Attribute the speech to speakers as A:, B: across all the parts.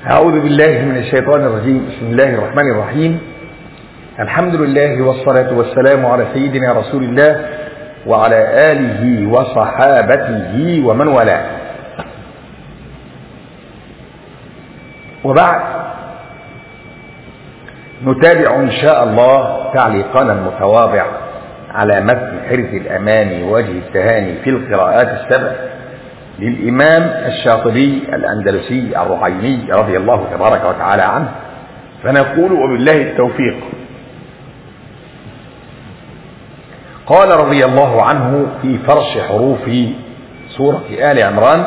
A: أعوذ بالله من الشيطان الرجيم بسم الله الرحمن الرحيم الحمد لله والصلاة والسلام على سيدنا رسول الله وعلى آله وصحابته ومن والاه وبعد نتابع إن شاء الله تعليقنا المتواضع على متن حرز الأمان ووجه التهاني في القراءات السبع للإمام الشاطبي الأندلسي الرعيني رضي الله تبارك وتعالى عنه فنقول وبالله التوفيق قال رضي الله عنه في فرش حروف سورة آل عمران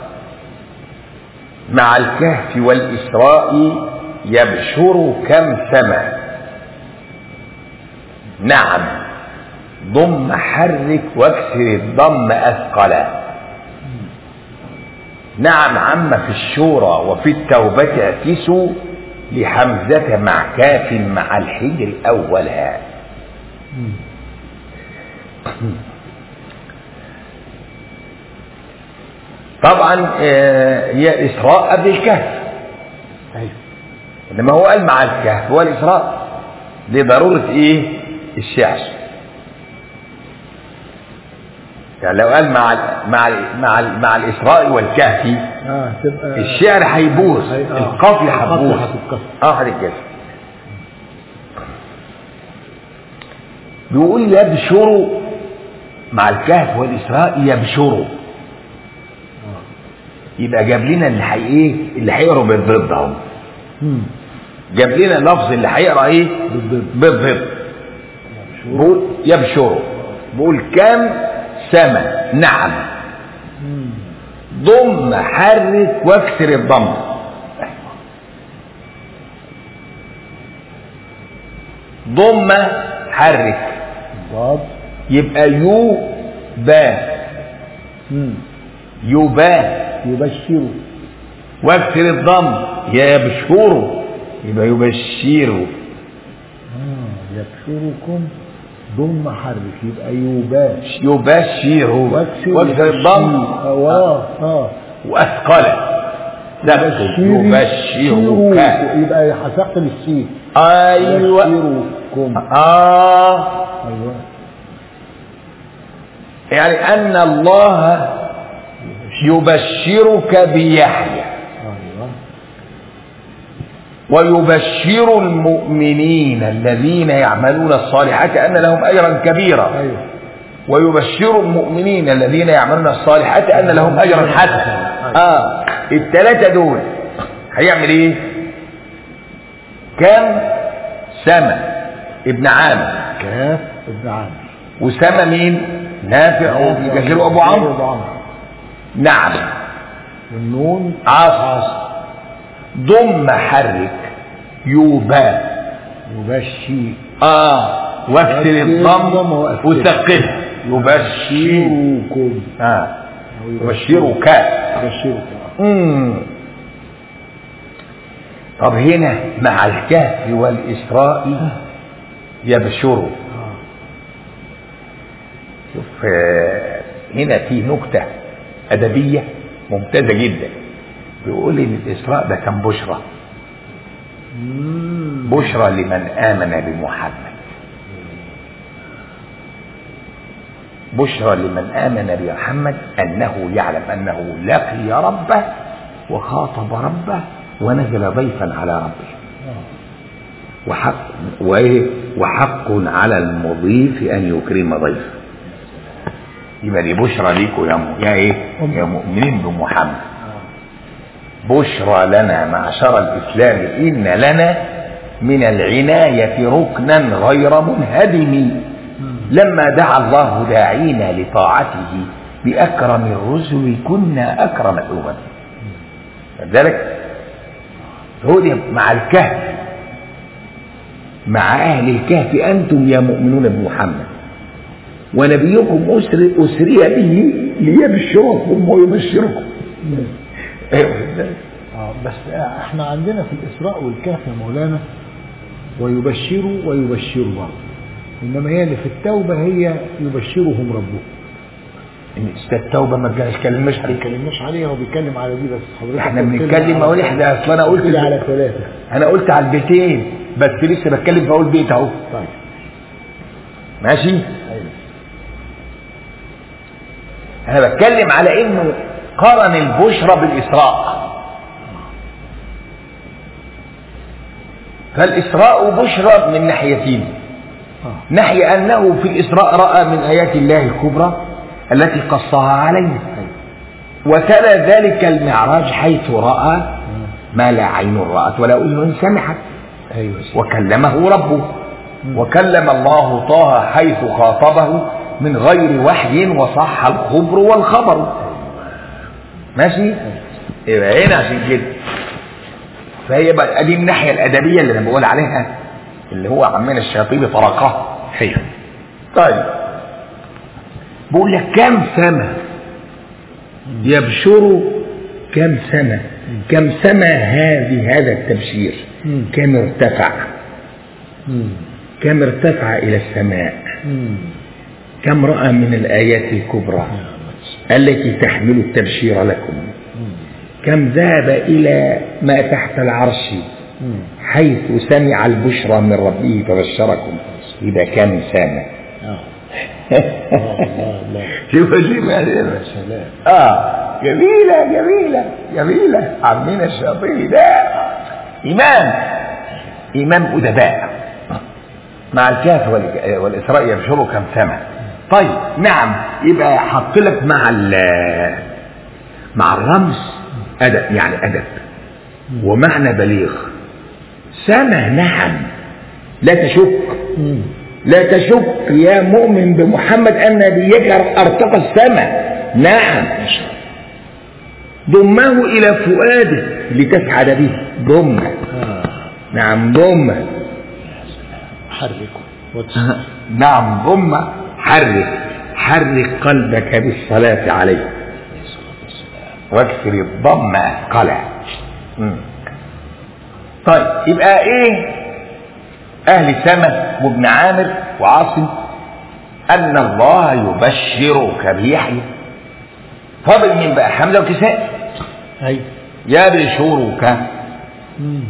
A: مع الكهف والإسراء يبشر كم سما نعم ضم حرك واكسر الضم أثقلا نعم عم في الشورى وفي التوبة اعكسوا لحمزة مع كاف مع الحجر أولها طبعا هي إسراء قبل الكهف إنما هو قال مع الكهف هو الإسراء لضرورة إيه الشعر يعني لو قال مع ال مع ال مع ال مع الإسراء والكهف
B: اه تبقى
A: الشعر هيبوظ
B: هي- آه.
A: القافية هتبوظ
B: القافية هتتكسر.
A: اه هتتكسر بيقول يبشروا مع الكهف والإسراء يبشروا يبقى جاب لنا اللي حي ايه اللي هيقروا بالضد اهو
B: مم.
A: جاب لنا اللفظ اللي هيقرا ايه
B: بالضد.
A: بالضد بقول يبشروا بقول كم سما نعم
B: مم.
A: ضم حرك واكسر الضم ضم حرك
B: ضاد
A: يبقى يو با
B: مم.
A: يبا
B: يبشر
A: واكسر الضم يبشره يبقى يبشره
B: آه. يبشركم ضم حرك يبقى يباش
A: يبشره واكسر الضم
B: اه اه
A: واثقل لا يبشرك
B: يبقى هتحسب السين
A: ايوه
B: يبشركم
A: اه
B: ايوه
A: يعني ان الله يبشرك بيحيى
B: ايوه
A: ويبشر المؤمنين الذين يعملون الصالحات ان لهم اجرا كبيرا
B: ايوه
A: ويبشر المؤمنين الذين يعملون الصالحات ان لهم اجرا حسنا اه الثلاثه دول هيعمل ايه كم سما ابن عامر
B: كاف ابن عامر
A: وسما مين نافع وكثير ابو عمرو
B: ابو عمرو
A: نعم
B: والنون
A: عاص ضم حرك يوبا
B: يبشر
A: اه واكسر الضم
B: الضم وأكسر.
A: وثقلها يبشر
B: يبشركم
A: اه
B: أو
A: يبشرك
B: يبشرك
A: مم. طب هنا مع الكهف والإسراء يبشروا
B: آه.
A: شوف آه، هنا في نكتة أدبية ممتازة جدا بيقول إن الإسراء ده كان بشرى
B: مم.
A: بشرى لمن آمن بمحمد بشرى لمن آمن بمحمد أنه يعلم أنه لقي ربه وخاطب ربه ونزل ضيفا على ربه
B: آه.
A: وحق وإيه وحق على المضيف أن يكرم ضيفه يبقى دي بشرى ليكم يا م- يا ايه يا مؤمنين بمحمد بشرى لنا معشر الإسلام إن لنا من العناية ركنا غير منهدم لما دعا الله داعينا لطاعته بأكرم الرسل كنا أكرم الأمم ذلك هو دي مع الكهف مع أهل الكهف أنتم يا مؤمنون بمحمد ونبيكم أسر أسري به ليبشركم ويبشركم
B: آه. بس احنا عندنا في الإسراء والكهف يا مولانا ويبشروا ويبشروا بعض إنما هي اللي في التوبة هي يبشرهم ربهم
A: التوبه ما اتكلمناش
B: ما
A: عليه
B: بيتكلمناش عليها هو بيتكلم على دي بس حضرتك
A: احنا
B: قلت لنا
A: بنتكلم
B: على-
A: اهو احنا اصل انا قلت
B: قلت لي على ثلاثة
A: انا قلت على البيتين بس لسه بتكلم في اول بيت اهو
B: طيب
A: ماشي
B: ايوه
A: انا بتكلم على انه قرن البشرى بالاسراء فالاسراء بشرى من ناحيتين
B: اه
A: ناحية أنه في الإسراء رأى من آيات الله الكبرى التي قصها عليه وتلا ذلك المعراج حيث رأى ما لا عين رأت ولا أذن سمعت
B: ايوه يا سيدي.
A: وكلمه ربه وكلم الله طه حيث خاطبه من غير وحي وصح الخبر والخبر ماشي يبقى هنا عشان كده فهي بقى دي الناحية الأدبية اللي أنا بقول عليها اللي هو عمنا الشاطبي طرقها هي طيب بقول لك كم سنة يبشر كم سنة كم سنة هذه هذا التبشير
B: مم.
A: كم ارتفع
B: مم.
A: كم ارتفع إلى السماء
B: مم.
A: كم رأى من الآيات الكبرى التي تحمل التبشير لكم
B: مم.
A: كم ذهب إلى ما تحت العرش
B: مم.
A: حيث سمع البشرى من ربه فبشركم إذا كان سامع
B: اه الله الله
A: شوف شوف
B: يا سلام
A: اه جميلة جميلة جميلة عمنا الشاطبي ده إمام إمام أدباء مع الكهف والج- والإسراء يبشروا كم سنة طيب نعم يبقى حط لك مع ال- مع الرمز أدب يعني أدب ومعنى بليغ سنة نعم لا تشك
B: مم.
A: لا تشك يا مؤمن بمحمد أن نبيك ارتقى السماء نعم ضمه إلى فؤادك لتسعد به ضمه
B: اه
A: نعم ضمه
B: حركه وتس-
A: نعم ضمه حرك حرك قلبك بالصلاة عليه واكسر الضم أثقلا مم. طيب يبقى ايه اهل سما وابن عامر وعاصم ان الله يبشرك بيحيى فاضل مين بقى حمزه وكساء
B: ايوه
A: يبشرك
B: مم.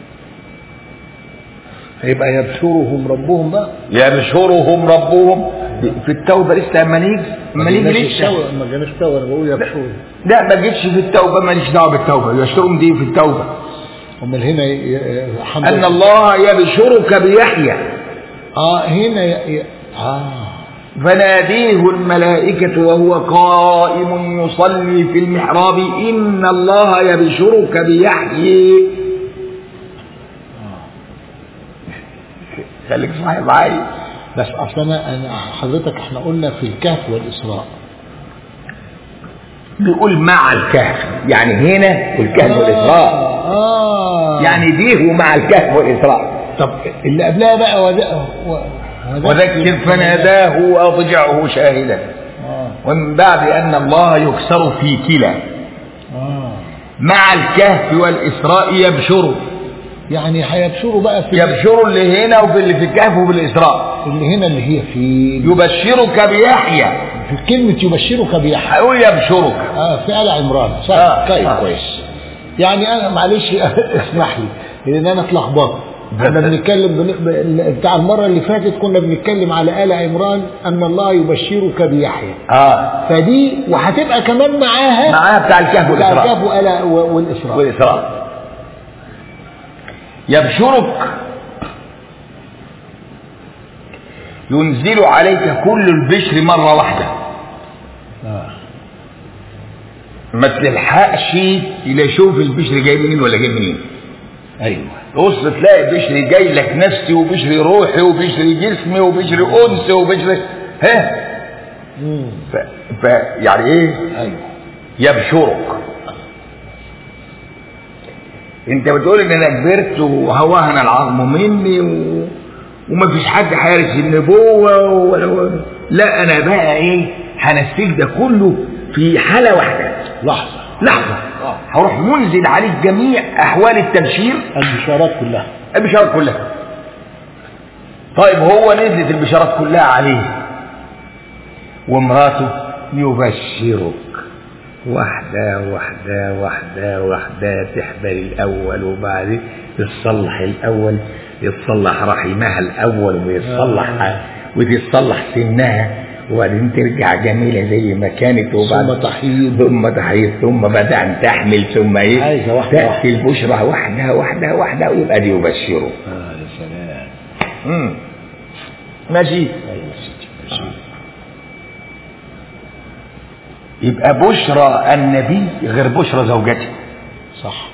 B: هيبقى يبشرهم ربهم بقى
A: يبشرهم ربهم في التوبه لسه اما نيجي اما نيجي
B: جالناش
A: لسه
B: التوبة- ما جالناش توبة انا بقول يبشرهم
A: لا ما جيتش في التوبه ماليش دعوه بالتوبه يبشرهم دي في التوبه
B: امال هنا ي- ي- حمزة
A: ان الله يبشرك بيحيى
B: اه هنا ي... ي... اه
A: فناديه الملائكة وهو قائم يصلي في المحراب إن الله يبشرك بيحيى خليك صاحي معايا
B: بس اصل انا انا حضرتك احنا قلنا في الكهف والاسراء
A: بيقول مع الكهف يعني هنا والكهف والإسراء
B: اه
A: يعني ديه مع الكهف والإسراء
B: طب اللي قبلها بقى وذ... و...
A: وذكر فناداه وأضجعه شاهدا
B: اه
A: ومن بعد أن الله يكسر في كلا
B: اه
A: مع الكهف والإسراء يبشر
B: يعني هيبشروا بقى في
A: يبشر اللي هنا وفي اللي في الكهف وفي الإسراء
B: اللي هنا اللي هي في
A: يبشرك بيحيى
B: في كلمة يبشرك بيحيى
A: هيقول يبشرك
B: اه في آل عمران صح
A: آه،
B: طيب
A: آه.
B: كويس يعني انا معلش اسمح لي لان انا اتلخبطت احنا بنتكلم بن... ب- بتاع المره اللي فاتت كنا بنتكلم على ال عمران ان الله يبشرك بيحيى
A: اه
B: فدي وهتبقى كمان معاها
A: معاها بتاع الكهف
B: بتاع
A: والإسراء
B: الكهف وآل و- والاسراء
A: والإسراء يبشرك ينزل عليك كل البشر مرة واحدة
B: آه.
A: ما تلحقش إلى شوف البشر جاي منين ولا جاي منين
B: ايوه
A: بص تلاقي بشر جاي لك نفسي وبشر روحي وبشر جسمي وبشر أنس وبشر ها
B: مم.
A: ف... ف... يعني ايه
B: ايوه
A: يبشرك انت بتقول ان انا كبرت وهوهن العظم مني و... ومفيش حد هيرث النبوة ولا لا انا بقى ايه هنسيك ده كله في حالة واحدة
B: لحظه
A: لحظة هروح منزل عليك جميع احوال التبشير
B: البشارات كلها
A: البشارات كلها طيب هو نزلت البشارات كلها عليه ومراته يبشرك واحدة واحدة واحدة واحدة تحبل الأول وبعدين يتصلح الأول يتصلح رحمها الأول ويتصلح
B: آه.
A: وتتصلح سنها وبعدين ترجع جميلة زي ما كانت وبعد
B: ثم تحيض
A: ثم تحيض ثم بدأ أن تحمل ثم إيه
B: عايزة واحدة
A: تأتي البشرى واحدة واحدة واحدة ويبقى دي يبشره
B: اه يا سلام
A: مم. ماشي
B: ايوه يا سيدي ماشي.
A: يبقى بشرى النبي غير بشرى زوجته
B: صح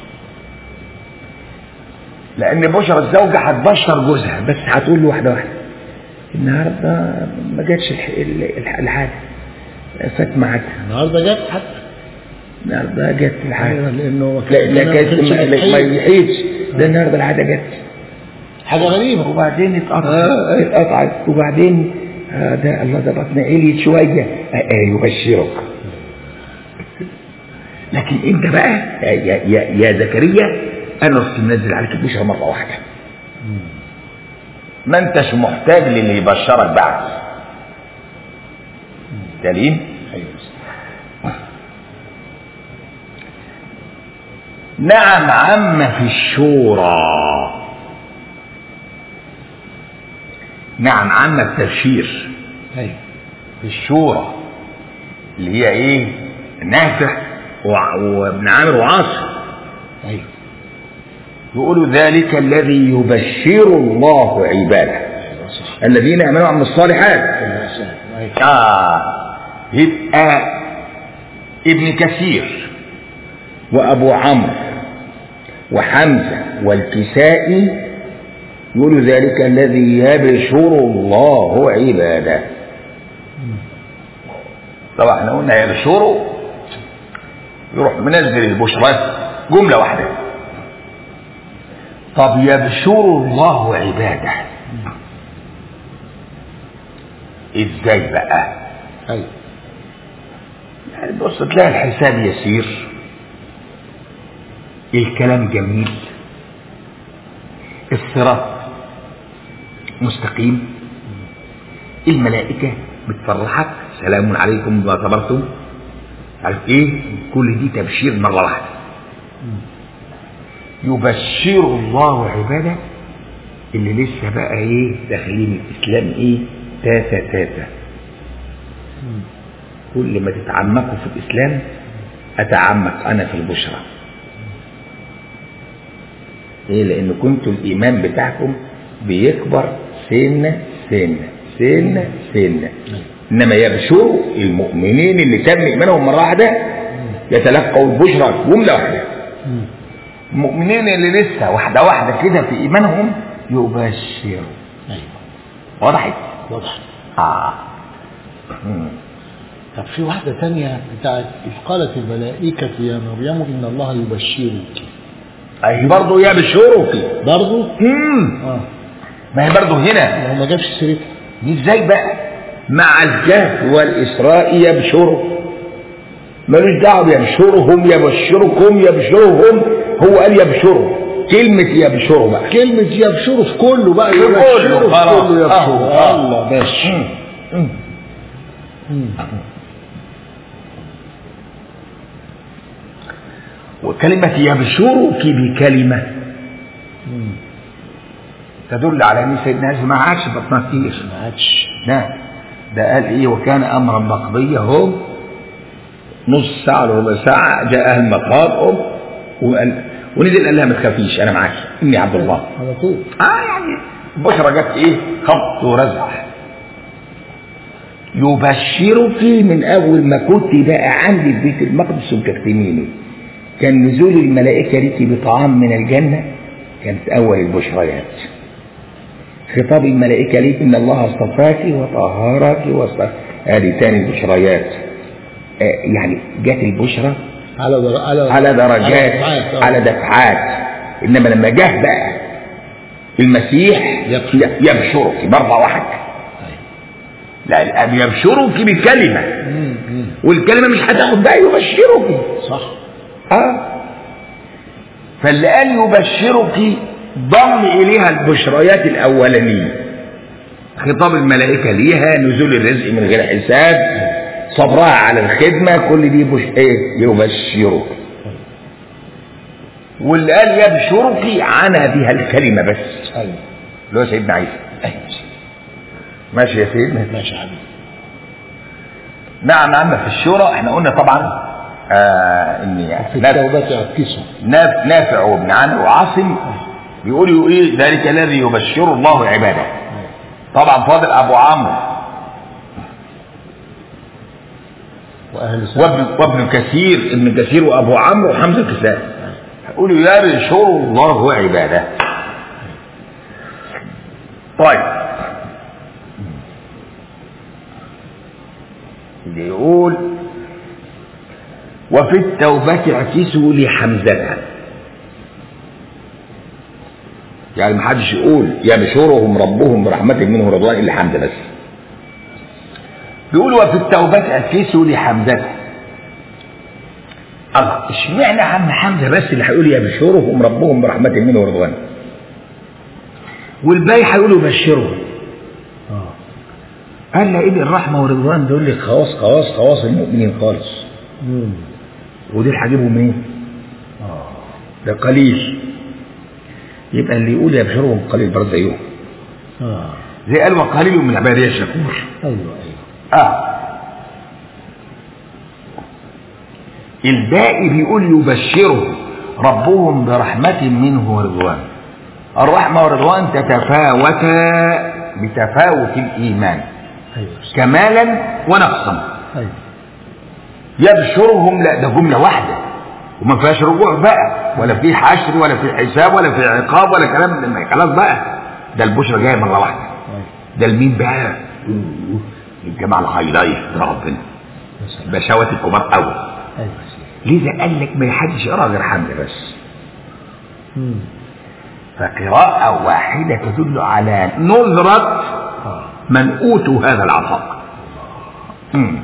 A: لان بشرى الزوجه هتبشر جوزها بس هتقول له واحده واحده النهارده ما جاتش الح- ال- الح- الحاجه فات ميعادها
B: النهارده جت حتى
A: النهارده جت
B: ايوه
A: الحاجه
B: لانه
A: لا لا
B: ما
A: كانت
B: كانش
A: ما ما
B: بتحيض.
A: يحيدش ده النهارده العاده جت
B: حاجه غريبه
A: وبعدين اتقطعت
B: آه.
A: اتقطعت وبعدين آه ده الله ده بطن عليت شويه آه آه يبشرك لكن انت بقى يا يا يا زكريا انا رحت منزل عليك البشرى مره واحده ما انتش محتاج للي يبشرك بعد دليل
B: ايوه
A: نعم عم في الشورى نعم عم التبشير
B: ايوه
A: في الشورى اللي هي ايه نافع وع- وابن عامر وعاصم
B: ايوه
A: يقولوا ذلك الذي يبشر الله عباده
B: ايوه صح
A: الذين امنوا وعملوا الصالحات
B: ايوه صح ايوه
A: آه يبقى ابن كثير وابو عمرو وحمزه والكسائي يقولوا ذلك الذي يبشر الله عباده طبعا احنا قلنا يبشروا يروح منزل البشرى جمله واحده طب يبشر الله عباده ازاي بقى
B: ايوه
A: يعني بص تلاقي الحساب يسير الكلام جميل الصراط مستقيم الملائكة بتفرحك سلام عليكم بما صبرتم عارف ايه كل دي تبشير مرة واحدة يبشر الله عباده اللي لسه بقى ايه داخلين الاسلام ايه تاتا تاتا كل ما تتعمقوا في الإسلام أتعمق أنا في البشرى إيه لأن كنتوا الإيمان بتاعكم بيكبر سنة سنة سنة سنة إنما يبشروا المؤمنين اللي تم إيمانهم مرة واحدة يتلقوا البشرى جملة واحدة المؤمنين اللي لسه واحدة واحدة كده في إيمانهم يبشروا
B: ايوه
A: وضحت؟
B: واضح
A: آه مم.
B: طب في واحدة تانية بتاعت إذ قالت الملائكة يا مريم إن الله يبشرك
A: أي برضه يبشرك
B: برضه
A: مم.
B: اه
A: ما هي برضه هنا
B: لو ما جابش سيرتها
A: دي ازاي بقى مع الكهف والإسراء يبشروا ملوش دعوة بيبشرهم يبشركم يبشرهم هو قال يبشروا كلمة يبشروا بقى
B: كلمة يبشروا في كله بقى
A: في
B: يبشروا
A: كله،
B: في
A: خلاص.
B: كله
A: آه،
B: يبشروا
A: آه.
B: الله ماشي
A: مم. مم.
B: مم.
A: وكلمة يبشرك بكلمة
B: مم.
A: تدل على ان سيدنا عيسى ما عادش بطنها كتير
B: ما عادش
A: لا ده قال ايه وكان امرا مقضيا هم نص ساعه ولا ربع ساعه جاء المقام وقال ونزل قال لها ما تخافيش انا معاك اني عبد الله
B: على طول
A: اه يعني البشرى جت ايه خبط ورزع يبشرك من اول ما كنت بقى عندي في بيت المقدس وبتخدميني كان نزول الملائكه ليكي بطعام من الجنه كانت اول البشريات خطاب الملائكه ليك ان الله اصطفاك وطهرك واصطفاك هذه تاني البشريات آه يعني جت البشرى
B: على در... على
A: على درجات
B: دفعات، آه.
A: على دفعات انما لما جه بقى المسيح
B: يبشر.
A: يبشرك مرة واحدة لا الاب يبشرك بكلمة
B: مم. مم.
A: والكلمة مش هتاخد بقى يبشرك
B: صح
A: اه فاللي قال يبشرك ضم اليها البشريات الاولانية خطاب الملائكة ليها نزول الرزق من غير حساب صبرها على الخدمة كل دي بش ايه يبشرك واللي قال يبشرك عنا بها الكلمة بس
B: ايوه
A: اللي هو سيدنا عيسى
B: ايوه
A: ماشي يا سيدنا
B: ماشي يا حبيبي
A: نعم عم في الشورى احنا قلنا طبعا آه ان
B: في
A: نافع,
B: التوبة يعكسه
A: ناف- نافع وابن عمرو وعاصم بيقولوا ايه ذلك الذي يبشر الله عباده طبعا فاضل ابو عمرو
B: واهل سنة
A: وابن وابن كثير ابن كثير وابو عمرو وحمزه الكسائي يقولوا يبشر الله عباده طيب بيقول وفي التوبة اعكسوا لحمزة يعني ما حدش يقول يبشرهم ربهم برحمة منه ورضوان إلا حمزة بس بيقول وفي التوبة اعكسوا لحمزة الله اشمعنى عم حمزة بس اللي هيقول يبشرهم ربهم برحمة منه ورضوان والباقي هيقولوا يبشرهم
B: اه
A: قال لان الرحمة والرضوان دول لك خواص خواص خواص المؤمنين خالص
B: مم.
A: ودول هجيبهم ايه؟
B: اه
A: ده قليل يبقى اللي يقول يبشرهم قليل برضه زيهم
B: اه
A: زي قال وقليل من عبادي الشكور
B: ايوه ايوه
A: اه الباقي بيقول يبشرهم ربهم برحمة منه ورضوان الرحمة والرضوان تتفاوتا بتفاوت الإيمان
B: ايوه
A: كمالا ونقصا
B: ايوه
A: يبشرهم لا ده جملة واحدة وما فيهاش رجوع بقى ولا في حشر ولا في حساب ولا في عقاب ولا كلام من ده. خلاص بقى ده البشرى جاية مرة واحدة
B: ايوه
A: ده لمين بقى؟ الجماعة الهاي لايف ده ربنا
B: يا سلام
A: بشوات الكبار قوي
B: ايوه يا سيدي
A: لذا قال لك ما حدش يقرا غير حمد بس
B: مم.
A: فقراءة واحدة تدل على نظرة
B: اه
A: من أوتوا هذا العطاء مم.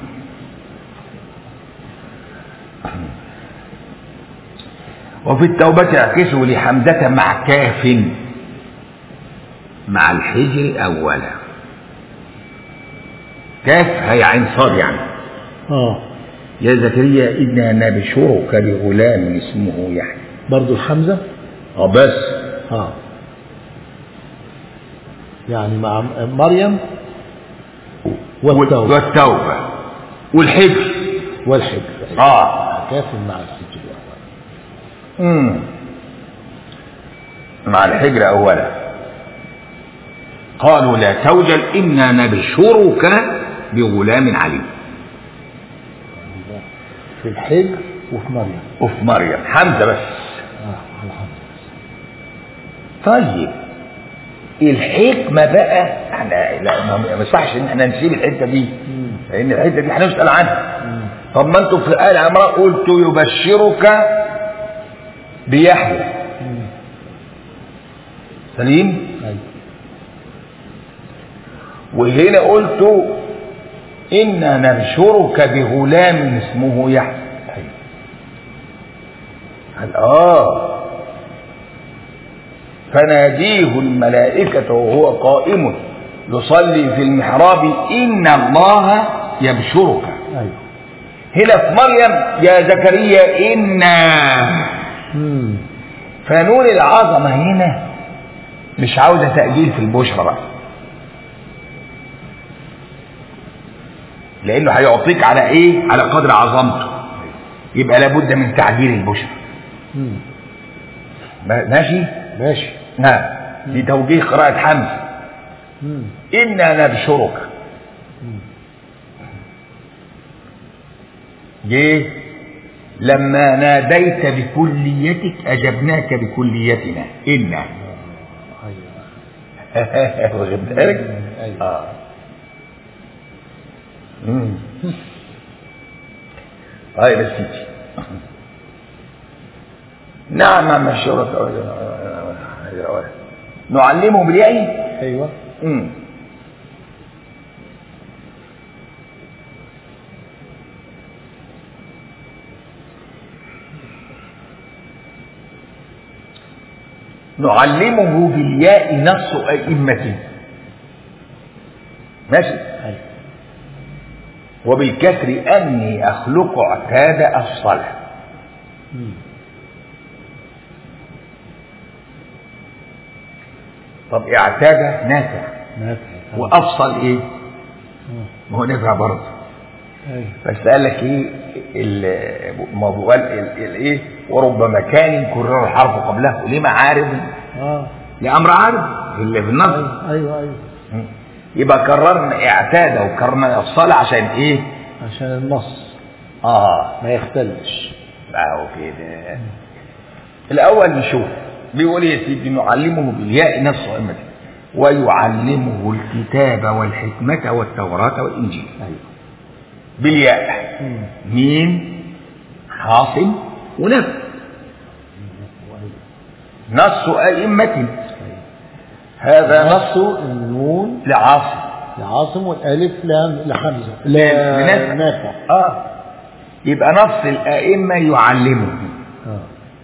A: وفي التوبة اعكسوا لحمزة مع كاف مع الحجر أولا كاف هي عين صاد يعني
B: اه
A: يا زكريا إنا نبشرك بغلام اسمه يحيى
B: برضو الحمزة
A: اه بس
B: اه يعني مع مريم والتوبة
A: والتوبة والحجر
B: والحجر
A: اه
B: كاف مع الحجر
A: مم. مع الحجر أولا قالوا لا توجل إنا نبشرك بغلام عليم
B: في الحجر وفي مريم
A: وفي مريم حمزة بس
B: اه على حمزة
A: طيب الحكمة بقى احنا لا ما ما يصحش ان احنا نسيب الحتة دي
B: مم.
A: لان الحتة دي هنسأل عنها
B: مم.
A: طب ما انتوا في آل عمران قلتوا يبشرك بيحيى
B: مم.
A: سليم
B: ايوه
A: وهنا قلتوا إنا نبشرك بغلام اسمه يحيى
B: ايوه
A: قال آه فناديه الملائكة وهو قائم يصلي في المحراب إن الله يبشرك
B: ايوه
A: هنا في مريم يا زكريا إنا
B: مم.
A: فنون العظمة هنا مش عاوزة تأجيل في البشرى بقى لأنه هيعطيك على إيه؟ على قدر عظمته يبقى لابد من تعجيل البشرى
B: مم.
A: ما- ماشي؟
B: ماشي
A: نعم دي توجيه قراءة حمزة
B: مم.
A: إنا نبشرك
B: مم.
A: جه لما ناديت بكليتك أجبناك بكليتنا إنا
B: ايوه
A: واخد بالك؟
B: ايوه
A: آه. مم. طيب يا سيدي نعم عم الشرطة نعلمه بالياء
B: ايوه
A: مم. نعلمه بالياء نص أئمة ماشي
B: ايوه
A: وبالكسر أني أخلق اعتاد أفصله
B: مم.
A: طب اعتاد نافع
B: نافع
A: وأفصل إيه؟
B: آه.
A: ما هو نافع برضه
B: أيوة.
A: بس قال لك ايه ال- ما هو قال ال- ال- ايه ورب مكان كرر الحرف قبله لما عارض
B: اه
A: لامر عارض اللي في النص
B: ايوه ايوه ايوه
A: يبقى كررنا اعتاد وكررنا افصال عشان ايه
B: عشان النص
A: اه
B: ما يختلش
A: اهو كده الاول نشوف بيقول إيه يا سيدي نعلمه بالياء نفس امته ويعلمه الكتاب والحكمة والتوراة والإنجيل
B: ايوه
A: بالياء
B: مم.
A: مين حاصل ونفس نص أئمة هذا نص
B: نص النون
A: لعاصم
B: لعاصم والالف لام لحمزه
A: لنافع.
B: نافع
A: اه يبقى نص الأئمة يعلمه
B: اه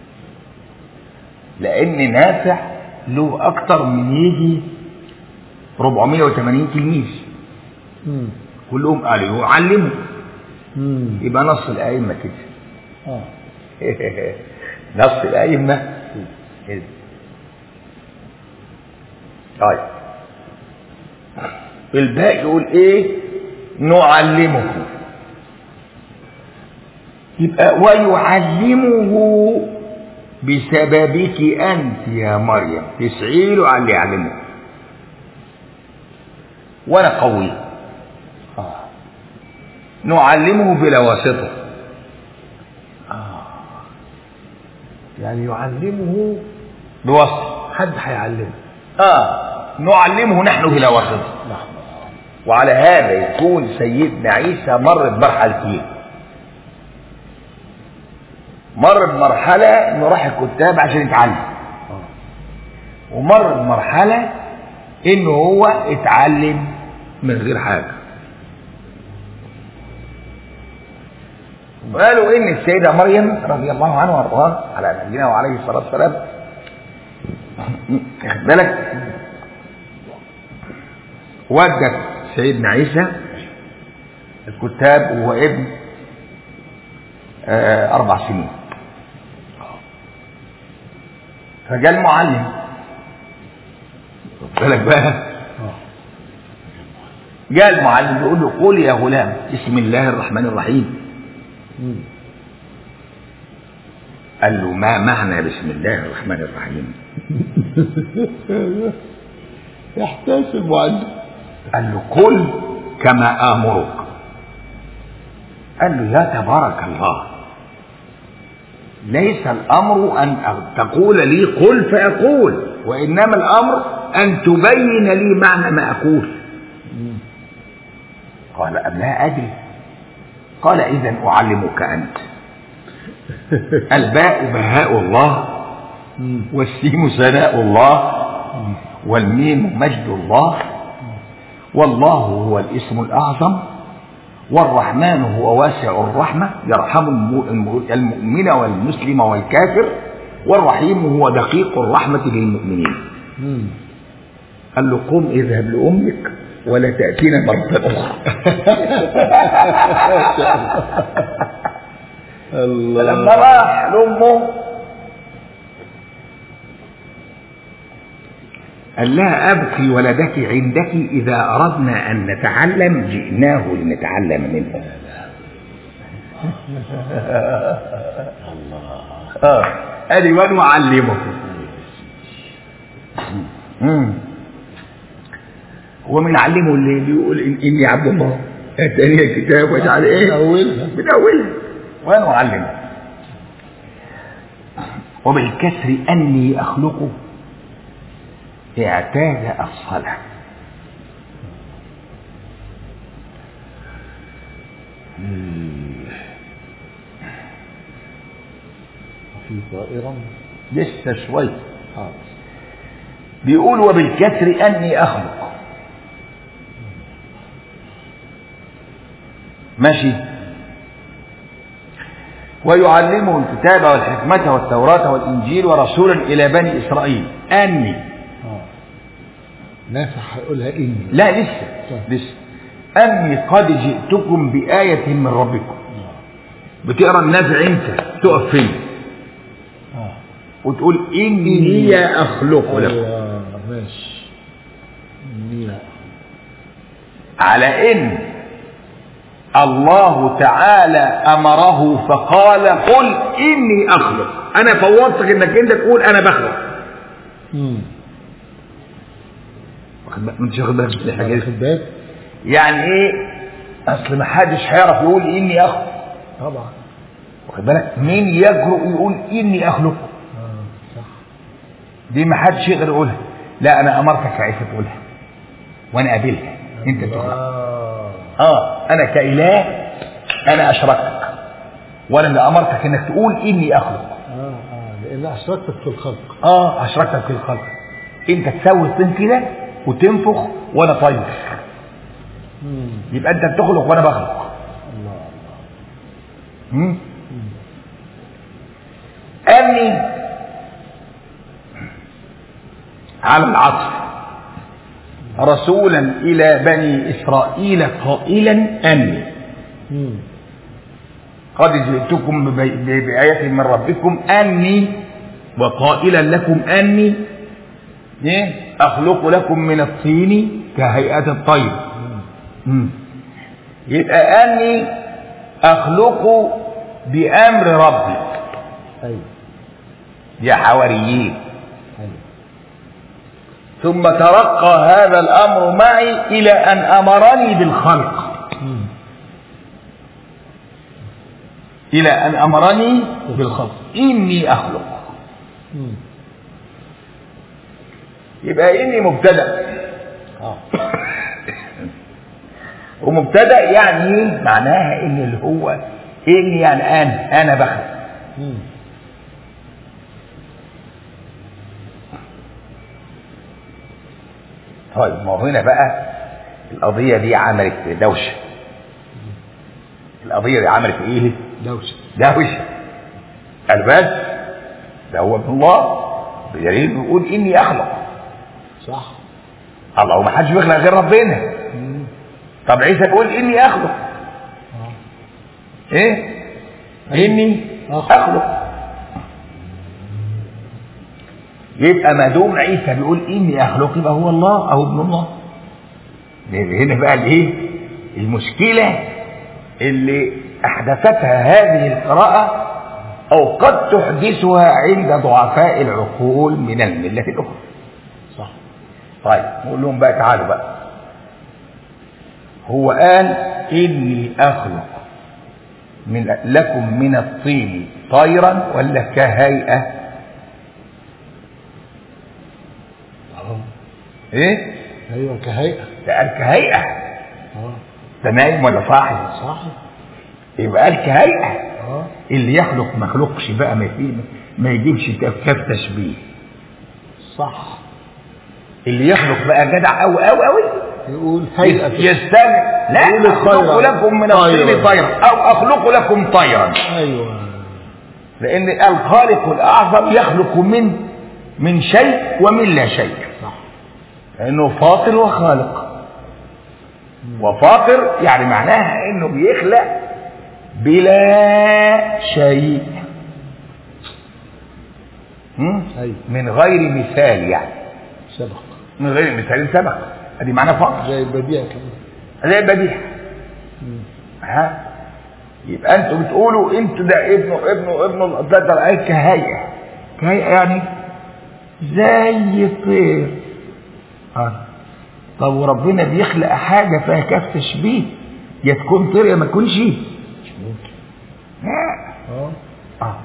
A: لأن نافع له أكتر من يجي 480 تلميذ
B: مم.
A: كلهم قالوا يعلمه
B: مم.
A: يبقى نص الأئمة كده
B: اه
A: نص الأئمة كده طيب الباقي يقول ايه نعلمه يبقى ويعلمه بسببك انت يا مريم تسعي له على اللي يعلمه وانا قوي
B: اه
A: نعلمه بلا واسطه
B: يعني يعلمه
A: بواسطه
B: حد هيعلمه
A: اه نعلمه نحن بلا واسطه
B: نعم
A: وعلى هذا يكون سيدنا عيسى مر بمرحلتين مر بمرحلة انه راح الكتاب عشان يتعلم
B: اه
A: ومر بمرحلة انه هو اتعلم من غير حاجة وقالوا ان السيدة مريم رضي الله عنها وارضاها على نبينا وعليه الصلاة والسلام واخد بالك ودت سيدنا عيسى الكتاب وهو ابن آه، أربع سنين فجاء المعلم خد بالك بقى
B: اه
A: جاء المعلم بيقول له قول يا غلام بسم الله الرحمن الرحيم
B: مم.
A: قال له ما معنى بسم الله الرحمن الرحيم
B: يحتاج المعلم
A: قال له قل كما آمرك قال له يا تبارك الله ليس الأمر أن تقول لي قل فأقول وإنما الأمر أن تبين لي معنى ما أقول
B: مم.
A: قال أم لا أدري قال إذا أعلمك أنت الباء بهاء الله
B: مم.
A: والسين ثناء الله والميم مجد الله والله هو الاسم الأعظم والرحمن هو واسع الرحمة يرحم الم- الم- المؤمن والمسلم والكافر والرحيم هو دقيق الرحمة للمؤمنين
B: مم.
A: قال له قم اذهب لأمك ولا تأتينا مرة أخرى
B: الله
A: فلما راح لأمه قال لها أبقي ولدك عندك إذا أردنا أن نتعلم جئناه لنتعلم منه آه أدي ونعلمه مم. هو من علمه اللي بيقول إن إني عبد الله أتاني الكتاب واجعل إيه
B: أولها
A: من أولها ونعلمه وبالكسر أني أخلقه اعتاد أفصله
B: في طائرا
A: لسه شوية
B: حاضر
A: بيقول وبالكسر أني أخلق ماشي ويعلمه الكتاب والحكمة والتوراة والإنجيل ورسولا إلى بني إسرائيل أني
B: اه نافع هيقولها إني
A: لا لسه
B: طيب.
A: لسه أني قد جئتكم بآية من ربكم بتقرا النازع انت تقف فين
B: اه
A: وتقول إني أخلق لكم
B: ايوه ماشي إني
A: على إن الله تعالى أمره فقال قل إني أخلق أنا فوضتك إنك أنت تقول أنا بخلق
B: مم.
A: واخد بالك مش واخد بالك من الحاجة دي
B: واخد بالك
A: يعني إيه أصل ما حدش هيعرف يقول إني أخلق
B: طبعا
A: واخد بالك مين يجرؤ يقول إني أخلق
B: اه صح
A: دي ما حدش يقدر يقولها لا أنا أمرتك يا عيسى تقولها وأنا قابلها أنت تقولها
B: اه
A: اه انا كاله انا اشركتك وانا اللي امرتك انك تقول اني اخلق
B: اه اه لان اشركتك في الخلق
A: اه اشركتك في الخلق انت تسوي الطين كده وتنفخ وانا طير
B: مم.
A: يبقى انت بتخلق وانا بخلق
B: الله
A: مم؟ اني على العطف رسولا الى بني اسرائيل قائلا اني
B: مم.
A: قد جئتكم ببي- ب- بآية من ربكم أني وقائلا لكم أني إيه؟ أخلق لكم من الطين كهيئة الطير مم. يبقى أني أخلق بأمر ربي
B: ايوه
A: يا حواريين
B: ايوه
A: ثم ترقى هذا الأمر معي إلى أن أمرني بالخلق
B: مم.
A: إلى أن أمرني بالخلق إني أخلق
B: مم.
A: يبقى إني مبتدأ
B: اه
A: ومبتدا يعني ايه معناها ان اللي هو ان يعني انا انا بخلق
B: مم.
A: طيب ما هو هنا بقى القضيه دي عملت دوشه القضيه دي عملت ايه
B: دوشه
A: دوشه قال بس ده هو ابن الله بدليل بيقول اني اخلق
B: صح
A: الله وما حدش بيخلق غير ربنا
B: مم.
A: طب عيسى بيقول اني اخلق
B: اه
A: ايه اني
B: أخلق.
A: اخلق يبقى ما دام عيسى بيقول اني اخلق يبقى هو الله او ابن الله لأن هنا بقى الايه المشكله اللي احدثتها هذه القراءه او قد تحدثها عند ضعفاء العقول من المله الاخرى
B: صح
A: طيب نقول لهم بقى تعالوا بقى هو قال إني أخلق من لكم من الطين طيرا ولا كهيئة
B: اه
A: إيه؟
B: ايوه كهيئه
A: ده قال كهيئة
B: اه
A: ده نايم ولا صاحي
B: صح
A: يبقى قال كهيئة
B: اه
A: اللي يخلق ما يخلقش بقى ما يجيب- ما يجيبش كف تشبيه
B: صح
A: اللي يخلق بقى جدع قوي قوي قوي
B: يقول هيئه
A: يستمع لا
B: يقول
A: أخلق
B: طيرا.
A: لكم من الطين
B: طيرا.
A: طيرا أو أخلق لكم طيرا
B: ايوه
A: لأن الخالق الأعظم يخلق من من شيء ومن لا شيء
B: صح
A: لأنه فاطر وخالق وفاطر يعني معناها إنه بيخلق بلا شيء هم؟
B: ايوه
A: من غير مثال يعني
B: سبق
A: من غير مثال سبق ادي معنى فاطر
B: زي البديع كمان
A: زي البديهة
B: مم.
A: ها يبقى انتوا بتقولوا انتوا ده ابنه ابنه ابنه ده ده ايه كهيئة كهيئة يعني زي الطير اه طب وربنا بيخلق حاجة فيها كف تشبيه يا تكون طير يا ما تكونش
B: مش ممكن
A: لا.
B: اه
A: اه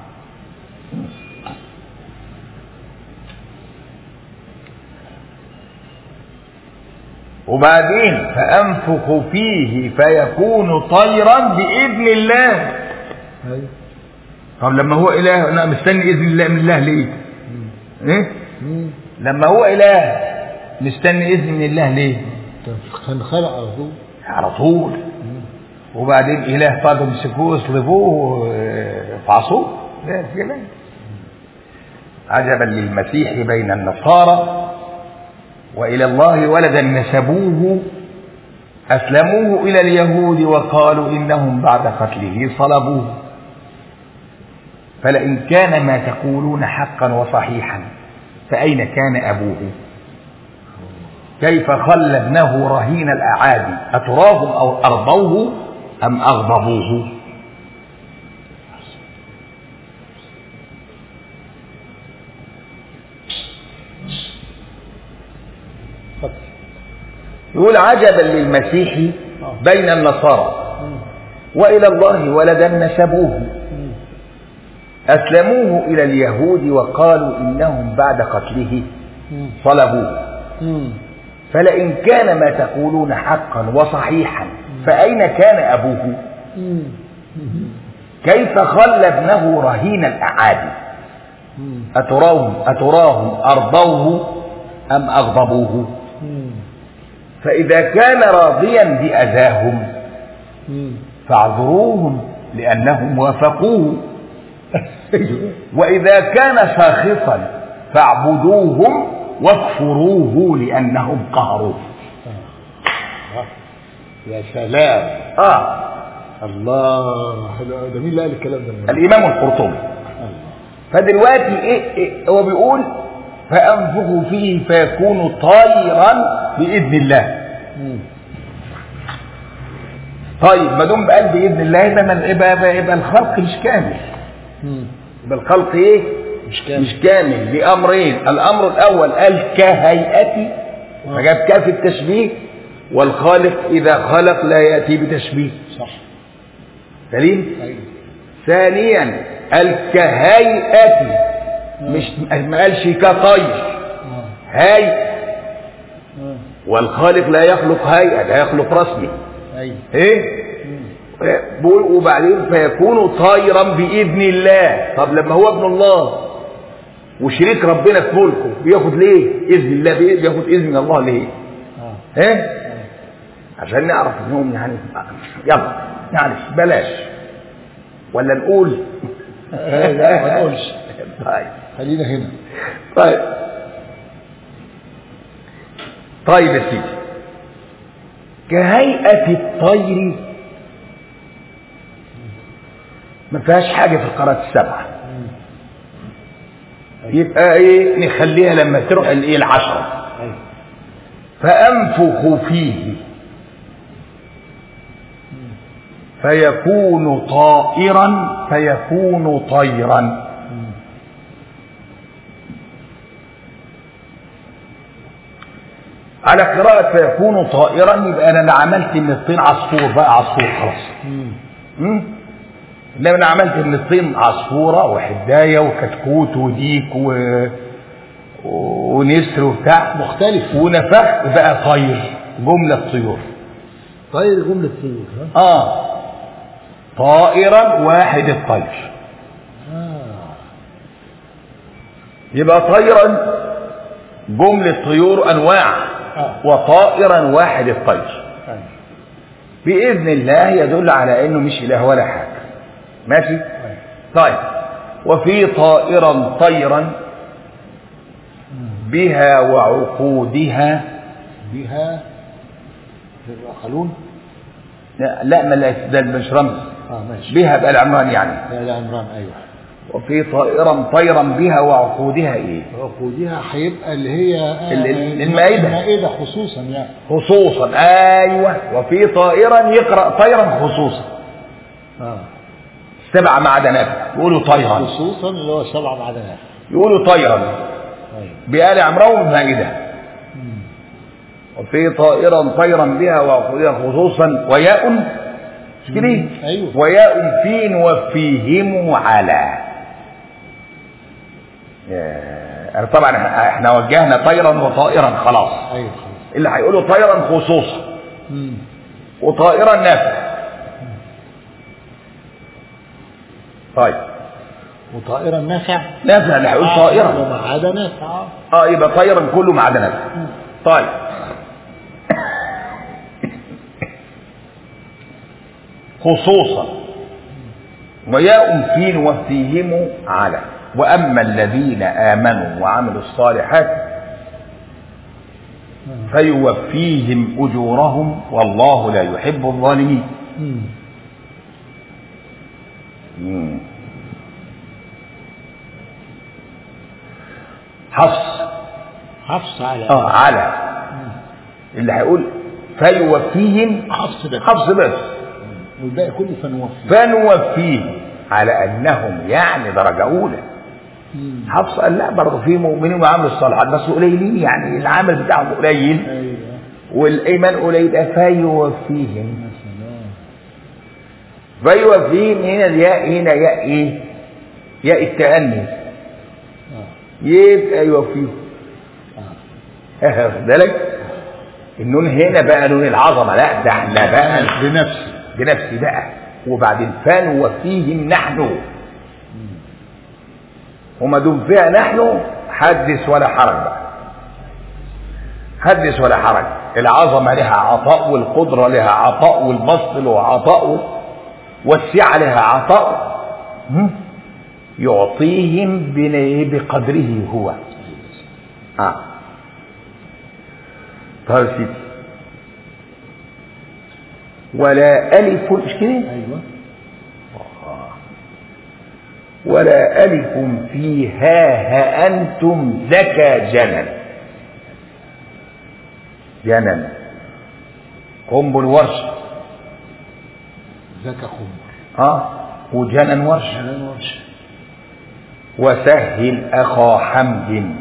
A: وبعدين فأنفخ فيه فيكون طيرا بإذن الله
B: ايوه
A: طب لما هو إله أنا مستني إذن الله من الله ليه؟ إيه؟
B: مم.
A: لما هو إله مستني إذن من الله ليه؟
B: كان خلق على طول
A: على طول وبعدين إله طب يمسكوه يصلبوه آه، يفعصوه لا كده عجبا للمسيح بين النصارى وإلى الله ولدا نسبوه أسلموه إلى اليهود وقالوا إنهم بعد قتله صلبوه فلئن كان ما تقولون حقا وصحيحا فأين كان أبوه كيف خلى ابنه رهين الأعادي أتراهم أو أرضوه أم أغضبوه
B: اتفضل.
A: يقول عجبا للمسيح بين النصارى وإلى الله ولدا نسبوه
B: مم.
A: أسلموه إلى اليهود وقالوا إنهم بعد قتله
B: مم.
A: صلبوه
B: مم.
A: فلئن كان ما تقولون حقا وصحيحا فأين كان أبوه
B: مم.
A: كيف خلى ابنه رهين الأعادي
B: مم.
A: أتراهم أتراهم أرضوه أم أغضبوه
B: مم.
A: فإذا كان راضيا بأذاهم
B: مم.
A: فاعذروهم لأنهم وافقوه وإذا كان ساخطا فاعبدوهم واكفروه لأنهم قهروه
B: آه. يا سلام
A: آه
B: الله حلو ده مين اللي قال الكلام ده
A: الإمام القرطبي
B: الله.
A: فدلوقتي إيه, إيه هو بيقول فأنفخوا فيه فيكون طيرا بإذن الله
B: مم.
A: طيب ما دام قال بإذن الله يبقى من- يبقى, يبقى, يبقى الخلق مش كامل
B: مم.
A: يبقى الخلق إيه؟
B: مش كامل
A: مش كامل لأمرين الأمر الأول قال كهيئتي
B: آه.
A: فجاب كاف التشبيه والخالق إذا خلق لا يأتي بتشبيه
B: صح
A: سليم
B: ايوه
A: ثانيا قال كهيئتي مش ما قالش كطير
B: اه
A: هيئة
B: اه
A: والخالق لا يخلق هيئة لا يخلق رسمي
B: ايوه
A: ايه
B: مم.
A: بيقول وبعدين فيكون طائرا باذن الله طب لما هو ابن الله وشريك ربنا في ملكه بياخد ليه اذن الله بإيه؟ بياخد اذن من الله ليه
B: اه
A: ايه
B: آه.
A: عشان نعرف انهم يعني يلا معلش بلاش ولا نقول
B: آه، لا ما نقولش
A: طيب
B: خلينا هنا
A: طيب طيب يا سيدي كهيئة الطير ما فيهاش حاجة في القارات السبعة
B: مم.
A: يبقى ايه نخليها لما تروح الايه العشرة
B: ايوه
A: فأنفخ فيه فيكون طائرا فيكون طيرا
B: مم.
A: على قراءة فيكون طائرا يبقى انا عملت من الطين عصفور بقى عصفور خلاص
B: مم.
A: مم؟ انما انا عملت من الطين عصفوره وحدايه وكتكوت وديك و... ونسر وبتاع
B: مختلف
A: ونفخت بقى طير جمله طيور
B: طير جملة طيور ها
A: اه طائرا واحد الطير
B: آه.
A: يبقى طيرا جمله طيور انواع
B: آه.
A: وطائرا واحد الطير
B: أيوة.
A: باذن الله يدل على انه مش اله ولا حاجه ماشي
B: أيوة.
A: طيب وفي طائرا طيرا بها وعقودها
B: بها الرحلون
A: لا, لا ما لا- ده مش رمز
B: اه ماشي
A: بها بقى العمران يعني
B: لا لا عمران ايوه
A: وفي طائرا طيرا بها وعقودها ايه
B: عقودها هيبقى اللي هي آه،
A: ال- ال- المائدة.
B: المائدة خصوصا يعني
A: خصوصا ايوه وفي طائرا يقرا طيرا خصوصا
B: اه
A: سبع معدنات يقولوا طيرا
B: خصوصا اللي هو سبع معدنات
A: يقولوا طيرا
B: ايوه
A: بآل عمران والمائدة
B: مم.
A: وفي طائرا طيرا بها وعقودها خصوصا وياء مش كده
B: مم. أيوه.
A: وياء في وفيهم على يا- أنا طبعا احنا وجهنا طيرا وطائرا خلاص
B: ايوه خلاص
A: اللي هيقولوا طيرا خصوصا
B: مم.
A: وطائرا نافع طيب
B: وطائرا نافع
A: نافع اللي هيقول طائرا
B: وما عدا نافع آه.
A: اه يبقى طيرا كله ما عدا نافع
B: مم.
A: طيب خصوصا وياء فين وفيهم على وأما الذين آمنوا وعملوا الصالحات فيوفيهم أجورهم والله لا يحب الظالمين
B: مم.
A: مم. حفص
B: حفص على
A: اه على اللي هيقول فيوفيهم
B: حفص بس
A: حفص بس
B: والباقي كله فنوفي
A: فنوفيهم على انهم يعني درجه اولى
B: مم.
A: حفص قال لا برضه في مؤمنين وعملوا الصالحات بس قليلين يعني العمل بتاعهم قليل
B: ايوه
A: والايمان قليل ده فيوفيهم
B: يا سلام
A: فيوفيهم هنا الياء هنا ياء ايه؟ ياء التأني
B: اه
A: يبقى يوفيهم
B: اه
A: واخد بالك؟ النون هنا بقى نون العظمه لا ده احنا بقى
B: بنفسي
A: بنفسي بقى وبعدين فنوفيهم نحن وما دام فيها نحن حدث ولا حرج بقى حدث ولا حرج العظمة لها عطاء والقدرة لها عطاء والبسط له عطاء والسعة لها عطاء هم؟ يعطيهم بن- بقدره هو آه. طيب يا سيدي ولا ألف مش كده
B: ايوه
A: ولا ألف فيها ها أنتم زكى جنن جنن قنبل ورش
B: زكى خمر
A: اه وجنن ورش
B: حنان ورش
A: وسهل أخا حمد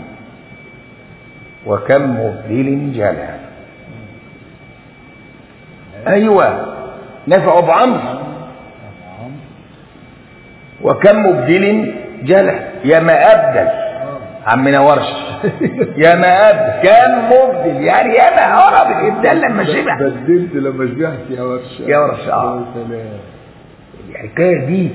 A: وكم مبدل جلا أيوة نفع أبو عمرو
B: نعم
A: وكم مبدل جلا يا ما أبدل عمنا ورش يا ما أبدل كم مبدل يعني يا ما هرب الإبدال لما شبع
B: بدلت لما شبعت يا ورشة
A: يا ورشة، آه.
B: يا سلام
A: الحكاية دي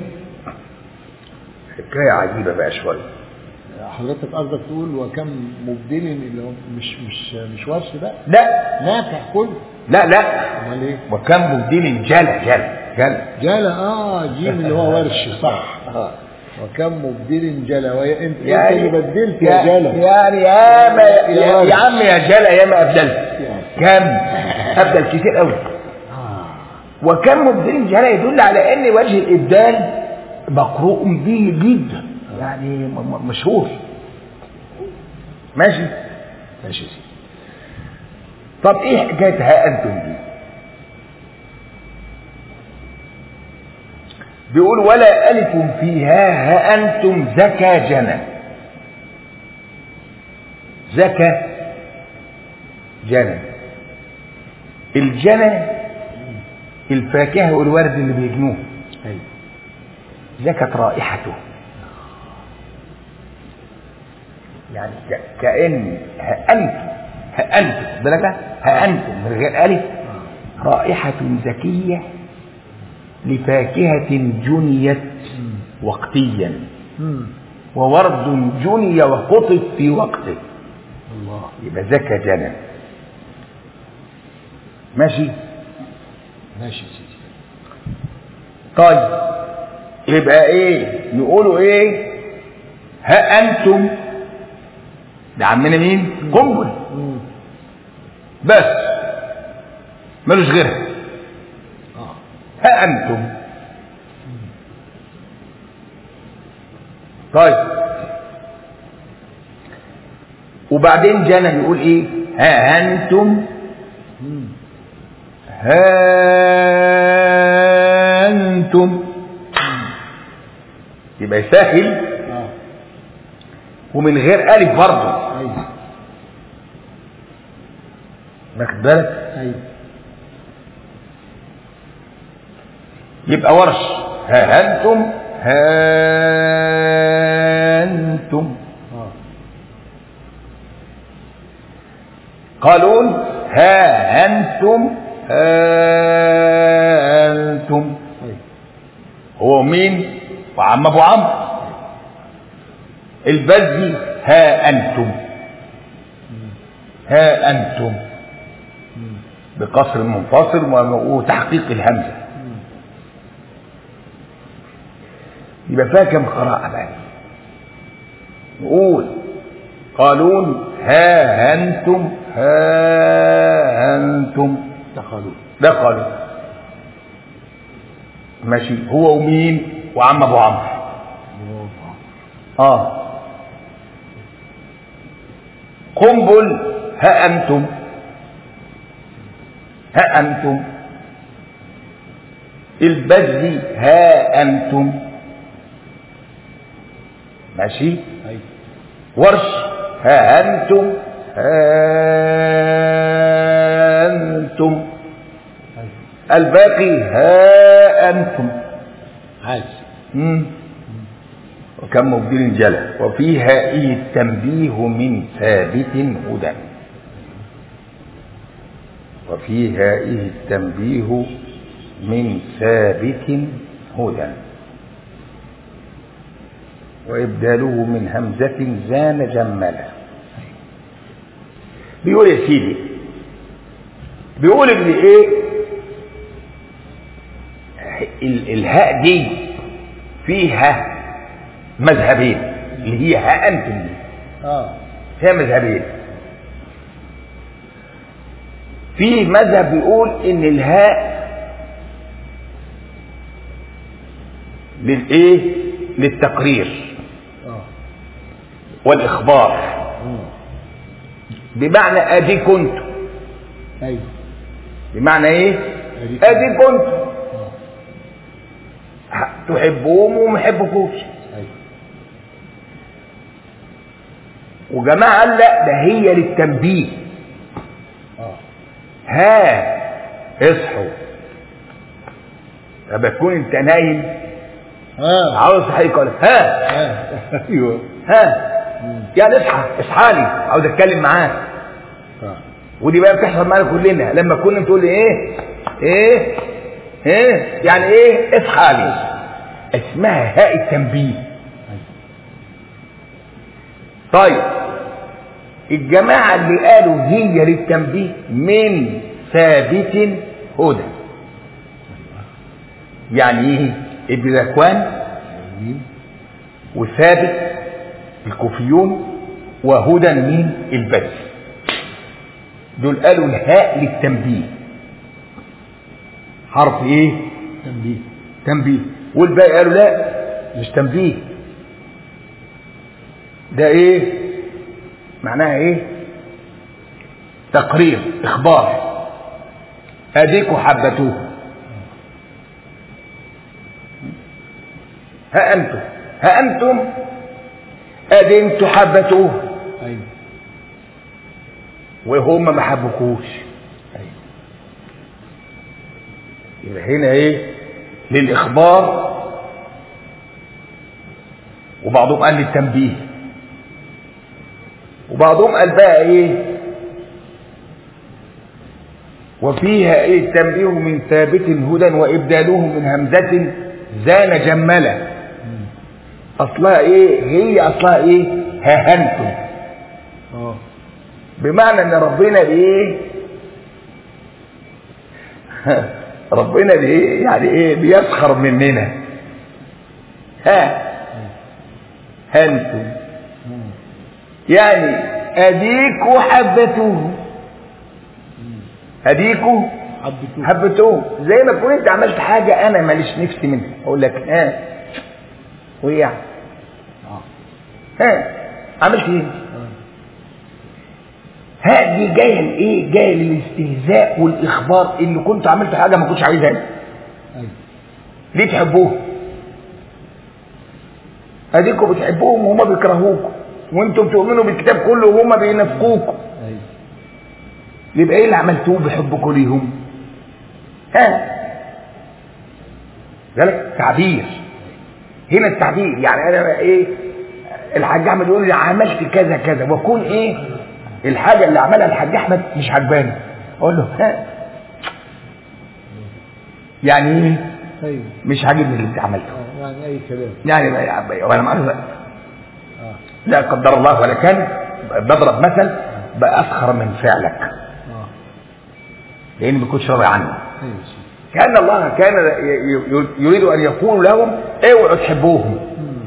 A: حكاية عجيبة بقى شوية
B: حضرتك قصدك تقول وكم مبدل اللي هو مش مش مش ورش بقى
A: لا
B: نافع كله
A: لا لا
B: امال ايه؟
A: وكم مبدل جلا جلا جلا
B: جلا اه جيم اللي هو ورش صح
A: آه.
B: وكم مبدل جلا وهي انت
A: يعني
B: انت اللي بدلت يا جلا
A: يعني يا ما
B: يا
A: يا,
B: ورش.
A: يا عم يا جلا يا ما ابدلت كم ابدل كتير قوي
B: آه.
A: وكم مبدل جلا يدل على ان وجه الابدال مقروء به جدا يعني م- م- مشهور ماشي ماشي يا سيدي طب ايه حكايه ها انتم دي بيقول ولا ألف فيها ها أنتم زكى جنى زكى جنى الجنى الفاكهة والورد اللي بيجنوه
B: ايوه
A: زكت رائحته يعني ك- كأن ها أنتم ها أنتم بالك ها أنتم من غير ألف رائحة زكية لفاكهة جنيت وقتيا
B: مم.
A: وورد جني وقطف في وقته
B: الله
A: يبقى زكى جنى ماشي
B: ماشي يا سيدي
A: طيب يبقى ايه نقولوا ايه ها انتم ده عمنا مين قنبل
B: مم.
A: بس ملوش غيرها
B: اه
A: ها انتم طيب وبعدين جانا يقول ايه ها انتم
B: مم.
A: ها انتم يبقى يسهل
B: اه
A: ومن غير الف برضه
B: ايوه
A: واخد بالك
B: ايوه
A: يبقى ورش ها انتم ها انتم
B: اه
A: قالون ها انتم ها انتم
B: ايوه
A: هو مين وعم ابو عمرو البزي ها انتم ها انتم
B: مم.
A: بقصر منفصل و- وتحقيق الهمزه
B: مم.
A: يبقى فيها كم قراءة بقى نقول قالون ها أنتم ها أنتم
B: دخلوا
A: دخلوا ماشي هو ومين وعم ابو عمرو اه قنبل ها انتم ها انتم البذل ها انتم ماشي
B: أيوة
A: ورش ها انتم ها انتم
B: أيوة
A: الباقي ها انتم
B: عايز
A: مم. وكم مبدل جلى وفيها إيه التنبيه من ثابت هدى وفيها إيه التنبيه من ثابت هدى وإبداله من همزة زان جملا بيقول يا سيدي بيقول ان ايه ال- الهاء دي فيها مذهبين اللي هي ها انتم دي
B: اه
A: فيها مذهبين في مذهب بيقول ان الهاء للايه للتقرير
B: اه
A: والاخبار
B: مم.
A: بمعنى ادي كنت
B: ايوه
A: بمعنى ايه
B: أدي
A: ادي كنت
B: اه
A: تحبوهم وما يحبكوش
B: ايوه
A: وجماعه قال لا ده هي للتنبيه
B: اه
A: ها اصحوا لما تكون انت نايم
B: اه
A: عاوز تصحيك ولا ها
B: اه ايوه
A: ها
B: مم.
A: يعني اصحى اصحى لي عاوز اتكلم معاك
B: اه
A: ودي بقى بتحصل معانا كلنا لما كنا تقول لي ايه ايه ايه يعني ايه اصحى لي اسمها هاء التنبيه
B: ايوه
A: طيب الجماعة اللي قالوا هي للتنبيه من ثابت هدى يعني ايه ابن ذكوان
B: جميل
A: وثابت الكوفيون وهدى مين البدر دول قالوا الهاء للتنبيه حرف ايه
B: تنبيه
A: تنبيه والباقي قالوا لا مش تنبيه ده ايه معناها ايه تقرير اخبار اديكوا حبتوه ها انتم ها انتم ادي انتوا حبتوه
B: ايوه
A: وهم ما حبكوش
B: ايوه
A: يبقى هنا ايه للاخبار وبعضهم قال للتنبيه وبعضهم قال بقى ايه وفيها ايه التنبيه من ثابت هدى وابداله من همزه زان جملا
B: مم.
A: اصلها ايه هي اصلها ايه ههنتم
B: اه
A: بمعنى ان ربنا بايه ربنا بايه يعني ايه بيسخر مننا ها هنتم
B: مم.
A: يعني اديكوا حبتوه اديكوا
B: حبتوه
A: حبتوه زي ما تكون انت عملت حاجه انا ماليش نفسي منها اقول لك ها وايه يعني
B: اه
A: ها عملت ايه
B: اه
A: ها دي جايه لايه جايه للاستهزاء والاخبار اللي كنت عملت حاجه ما كنتش عايزها
B: ايوه
A: ليه تحبوه اديكم بتحبوهم وهم بيكرهوكم وانتم بتؤمنوا بالكتاب كله وهم بينافقوكم
B: ايوه
A: يبقى ايه اللي عملتوه بحبكم ليهم ها ذلك تعبير هنا التعبير يعني انا ايه الحاج احمد يقول لي عملت كذا كذا واكون ايه الحاجه اللي عملها الحاج احمد مش عجباني اقول له ها يعني ايه
B: ايوه
A: مش عاجبني اللي انت عملته
B: اه يعني اي كلام
A: يعني ما- وانا ما أعرف-
B: اه
A: لا قدر الله ولا كان بضرب مثل بأسخر من فعلك
B: اه
A: لأني ما كنتش راضي عنه
B: ايوه سيدي.
A: كأن الله كان ي- ي- يريد أن يقول لهم اوعوا تحبوهم
B: مم.